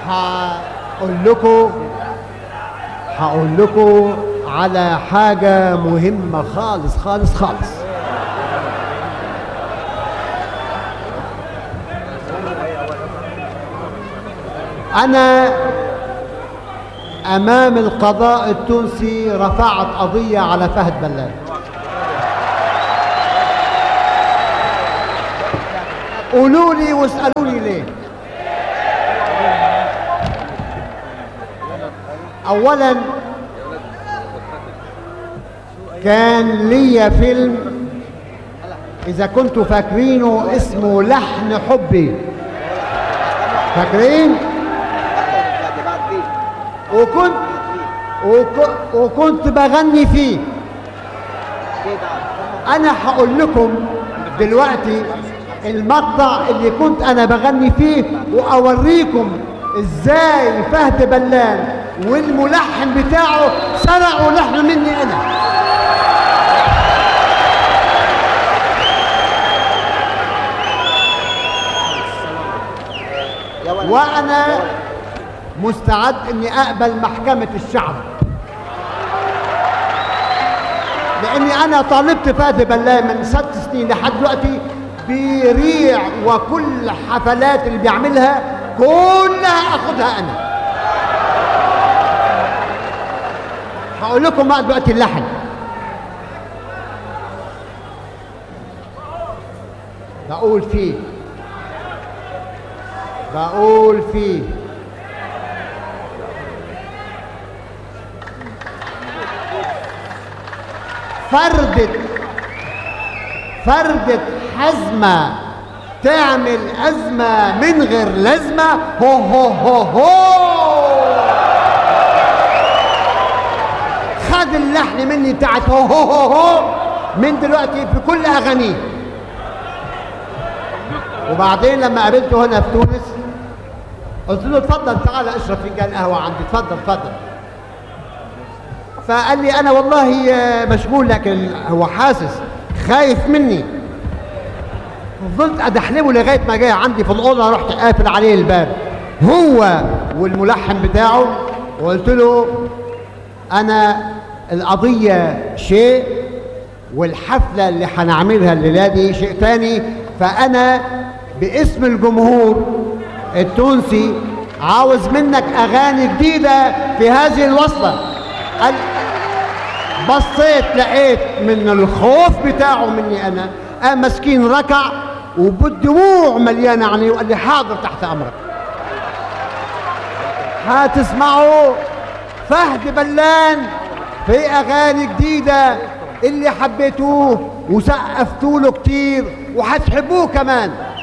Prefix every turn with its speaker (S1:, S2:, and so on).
S1: هقول لكم هقول لكم على حاجة مهمة خالص خالص خالص أنا أمام القضاء التونسي رفعت قضية على فهد بلال قولوا لي واسألوني ليه أولا كان ليا فيلم إذا كنتوا فاكرينه اسمه لحن حبي فاكرين؟ وكنت وك- وكنت بغني فيه انا هقول لكم دلوقتي المقطع اللي كنت انا بغني فيه واوريكم ازاي فهد بلان والملحن بتاعه سرقوا لحن مني انا وانا مستعد اني اقبل محكمة الشعب لاني انا طالبت فهد بلان من ست سنين لحد دلوقتي بيريع وكل حفلات اللي بيعملها كلها اخدها انا هقول لكم بقى دلوقتي اللحن بقول فيه بقول فيه فردة فردة حزمة تعمل أزمة من غير لازمة هو هو هو هو خد اللحن مني بتاعت هو هو هو هو من دلوقتي في كل أغانيه وبعدين لما قابلته هنا في تونس قلت له اتفضل تعالى اشرب فنجان قهوة عندي اتفضل اتفضل فقال لي انا والله آه، مشغول لكن هو حاسس خايف مني فضلت ادحلبه لغايه ما جاي عندي في الاوضه رحت قافل عليه الباب هو والملحن بتاعه وقلت له انا القضيه شيء والحفله اللي هنعملها الليله دي شيء تاني فانا باسم الجمهور التونسي عاوز منك اغاني جديده في هذه الوصله قال بصيت لقيت من الخوف بتاعه مني انا قام مسكين ركع وبالدموع مليانه عينيه وقال لي حاضر تحت امرك هتسمعوا فهد بلان في اغاني جديده اللي حبيتوه وسقفتوا له كتير وهتحبوه كمان